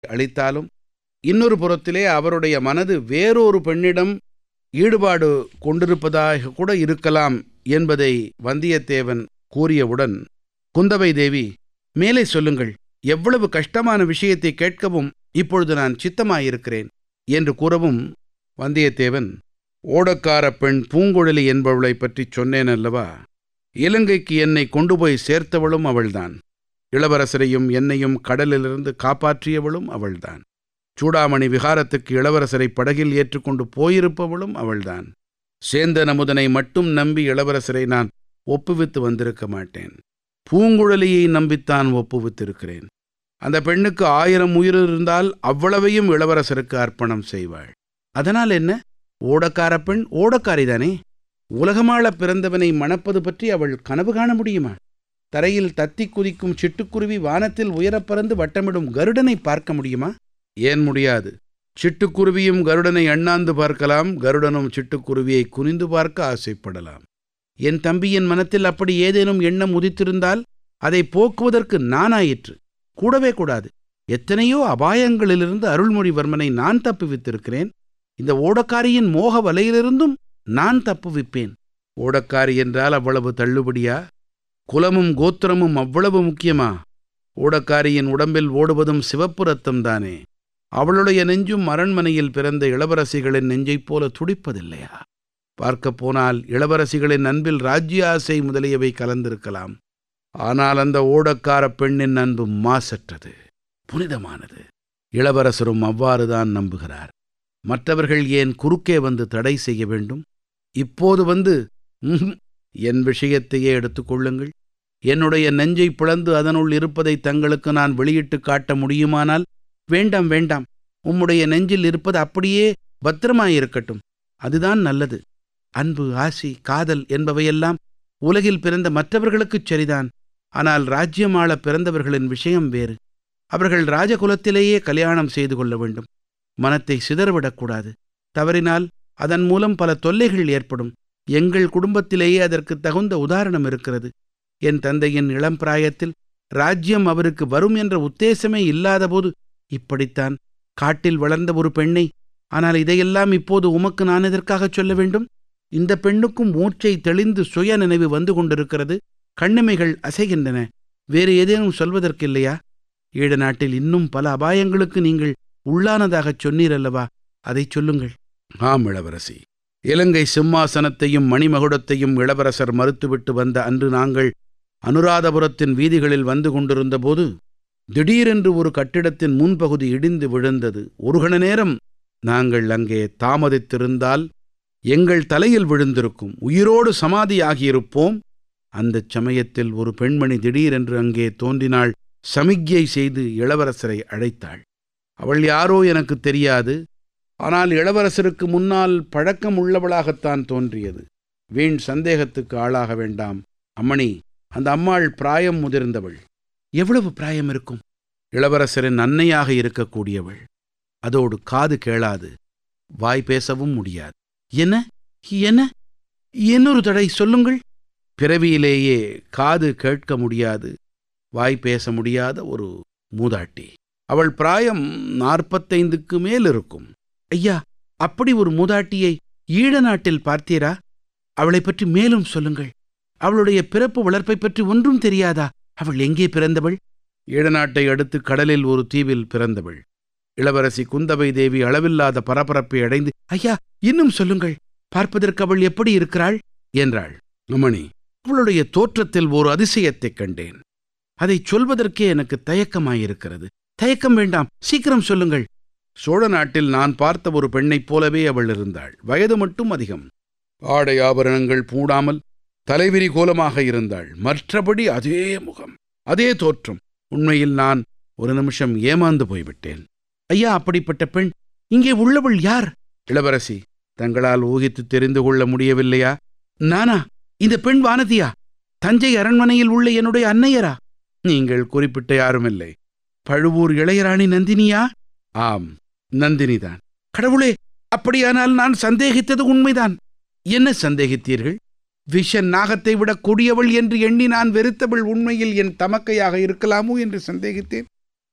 அளித்தாலும் இன்னொரு புறத்திலே அவருடைய மனது வேறொரு பெண்ணிடம் ஈடுபாடு கொண்டிருப்பதாக கூட இருக்கலாம் என்பதை வந்தியத்தேவன் கூறியவுடன் குந்தவை தேவி மேலே சொல்லுங்கள் எவ்வளவு கஷ்டமான விஷயத்தை கேட்கவும் இப்பொழுது நான் சித்தமாயிருக்கிறேன் என்று கூறவும் வந்தியத்தேவன் ஓடக்கார பெண் பூங்குழலி என்பவளைப் பற்றிச் சொன்னேன் அல்லவா இலங்கைக்கு என்னை கொண்டு போய் சேர்த்தவளும் அவள்தான் இளவரசரையும் என்னையும் கடலிலிருந்து காப்பாற்றியவளும் அவள்தான் சூடாமணி விகாரத்துக்கு இளவரசரை படகில் ஏற்றுக்கொண்டு போயிருப்பவளும் அவள்தான் சேந்தன் அமுதனை மட்டும் நம்பி இளவரசரை நான் ஒப்புவித்து வந்திருக்க மாட்டேன் பூங்குழலியை நம்பித்தான் ஒப்புவித்திருக்கிறேன் அந்த பெண்ணுக்கு ஆயிரம் உயிர் இருந்தால் அவ்வளவையும் இளவரசருக்கு அர்ப்பணம் செய்வாள் அதனால் என்ன ஓடக்கார பெண் ஓடக்காரிதானே உலகமாளப் பிறந்தவனை மணப்பது பற்றி அவள் கனவு காண முடியுமா தரையில் தத்தி குதிக்கும் சிட்டுக்குருவி வானத்தில் உயரப் பறந்து வட்டமிடும் கருடனை பார்க்க முடியுமா ஏன் முடியாது சிட்டுக்குருவியும் கருடனை அண்ணாந்து பார்க்கலாம் கருடனும் சிட்டுக்குருவியை குனிந்து பார்க்க ஆசைப்படலாம் என் தம்பியின் மனத்தில் அப்படி ஏதேனும் எண்ணம் உதித்திருந்தால் அதை போக்குவதற்கு நானாயிற்று கூடவே கூடாது எத்தனையோ அபாயங்களிலிருந்து அருள்மொழிவர்மனை நான் தப்புவித்திருக்கிறேன் இந்த ஓடக்காரியின் மோக வலையிலிருந்தும் நான் தப்புவிப்பேன் ஓடக்காரி என்றால் அவ்வளவு தள்ளுபடியா குலமும் கோத்திரமும் அவ்வளவு முக்கியமா ஓடக்காரியின் உடம்பில் ஓடுவதும் சிவப்பு ரத்தம்தானே அவளுடைய நெஞ்சும் அரண்மனையில் பிறந்த இளவரசிகளின் நெஞ்சைப் போல துடிப்பதில்லையா பார்க்கப் போனால் இளவரசிகளின் அன்பில் ராஜ்ய ஆசை முதலியவை கலந்திருக்கலாம் ஆனால் அந்த ஓடக்கார பெண்ணின் அன்பு மாசற்றது புனிதமானது இளவரசரும் அவ்வாறுதான் நம்புகிறார் மற்றவர்கள் ஏன் குறுக்கே வந்து தடை செய்ய வேண்டும் இப்போது வந்து "ம்ஹும், என் விஷயத்தையே எடுத்துக்கொள்ளுங்கள் என்னுடைய நெஞ்சை பிளந்து அதனுள் இருப்பதை தங்களுக்கு நான் வெளியிட்டு காட்ட முடியுமானால் வேண்டாம் வேண்டாம் உம்முடைய நெஞ்சில் இருப்பது அப்படியே பத்திரமாயிருக்கட்டும் அதுதான் நல்லது அன்பு ஆசி காதல் என்பவையெல்லாம் உலகில் பிறந்த மற்றவர்களுக்குச் சரிதான் ஆனால் ராஜ்யமாள பிறந்தவர்களின் விஷயம் வேறு அவர்கள் ராஜகுலத்திலேயே கல்யாணம் செய்து கொள்ள வேண்டும் மனத்தை சிதறவிடக்கூடாது தவறினால் அதன் மூலம் பல தொல்லைகள் ஏற்படும் எங்கள் குடும்பத்திலேயே அதற்கு தகுந்த உதாரணம் இருக்கிறது என் தந்தையின் இளம் பிராயத்தில் ராஜ்யம் அவருக்கு வரும் என்ற உத்தேசமே இல்லாதபோது இப்படித்தான் காட்டில் வளர்ந்த ஒரு பெண்ணை ஆனால் இதையெல்லாம் இப்போது உமக்கு நான் எதற்காகச் சொல்ல வேண்டும் இந்த பெண்ணுக்கும் மூச்சை தெளிந்து சுய நினைவு வந்து கொண்டிருக்கிறது கண்ணிமைகள் அசைகின்றன வேறு ஏதேனும் சொல்வதற்கில்லையா ஈழ நாட்டில் இன்னும் பல அபாயங்களுக்கு நீங்கள் உள்ளானதாகச் சொன்னீர் அல்லவா அதைச் சொல்லுங்கள் ஆம் இளவரசி இலங்கை சிம்மாசனத்தையும் மணிமகுடத்தையும் இளவரசர் மறுத்துவிட்டு வந்த அன்று நாங்கள் அனுராதபுரத்தின் வீதிகளில் வந்து கொண்டிருந்தபோது திடீரென்று ஒரு கட்டிடத்தின் முன்பகுதி இடிந்து விழுந்தது ஒரு கண நேரம் நாங்கள் அங்கே தாமதித்திருந்தால் எங்கள் தலையில் விழுந்திருக்கும் உயிரோடு சமாதியாகியிருப்போம் அந்தச் சமயத்தில் ஒரு பெண்மணி திடீரென்று அங்கே தோன்றினாள் சமிக்ஞை செய்து இளவரசரை அழைத்தாள் அவள் யாரோ எனக்கு தெரியாது ஆனால் இளவரசருக்கு முன்னால் பழக்கம் உள்ளவளாகத்தான் தோன்றியது வீண் சந்தேகத்துக்கு ஆளாக வேண்டாம் அம்மணி அந்த அம்மாள் பிராயம் முதிர்ந்தவள் எவ்வளவு பிராயம் இருக்கும் இளவரசரின் அன்னையாக இருக்கக்கூடியவள் அதோடு காது கேளாது வாய் பேசவும் முடியாது என்ன என்ன இன்னொரு தடை சொல்லுங்கள் பிறவியிலேயே காது கேட்க முடியாது வாய் பேச முடியாத ஒரு மூதாட்டி அவள் பிராயம் நாற்பத்தைந்துக்கு மேல் இருக்கும் ஐயா அப்படி ஒரு மூதாட்டியை ஈழ நாட்டில் பார்த்தீரா அவளைப் பற்றி மேலும் சொல்லுங்கள் அவளுடைய பிறப்பு வளர்ப்பைப் பற்றி ஒன்றும் தெரியாதா அவள் எங்கே பிறந்தவள் ஈழநாட்டை அடுத்து கடலில் ஒரு தீவில் பிறந்தவள் இளவரசி குந்தவை தேவி அளவில்லாத பரபரப்பை அடைந்து ஐயா இன்னும் சொல்லுங்கள் பார்ப்பதற்கு அவள் எப்படி இருக்கிறாள் என்றாள் அம்மணி அவளுடைய தோற்றத்தில் ஒரு அதிசயத்தைக் கண்டேன் அதைச் சொல்வதற்கே எனக்கு தயக்கமாயிருக்கிறது தயக்கம் வேண்டாம் சீக்கிரம் சொல்லுங்கள் சோழ நாட்டில் நான் பார்த்த ஒரு பெண்ணைப் போலவே அவள் இருந்தாள் வயது மட்டும் அதிகம் ஆடை ஆபரணங்கள் பூடாமல் தலைவிரி கோலமாக இருந்தாள் மற்றபடி அதே முகம் அதே தோற்றம் உண்மையில் நான் ஒரு நிமிஷம் ஏமாந்து போய்விட்டேன் ஐயா அப்படிப்பட்ட பெண் இங்கே உள்ளவள் யார் இளவரசி தங்களால் ஊகித்து தெரிந்து கொள்ள முடியவில்லையா நானா இந்த பெண் வானதியா தஞ்சை அரண்மனையில் உள்ள என்னுடைய அன்னையரா நீங்கள் குறிப்பிட்ட யாருமில்லை பழுவூர் இளையராணி நந்தினியா ஆம் நந்தினிதான் கடவுளே அப்படியானால் நான் சந்தேகித்தது உண்மைதான் என்ன சந்தேகித்தீர்கள் விஷ நாகத்தை விட கொடியவள் என்று எண்ணி நான் வெறுத்தவள் உண்மையில் என் தமக்கையாக இருக்கலாமோ என்று சந்தேகித்தேன்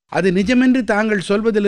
அது நிஜமென்று தாங்கள் சொல்வதில்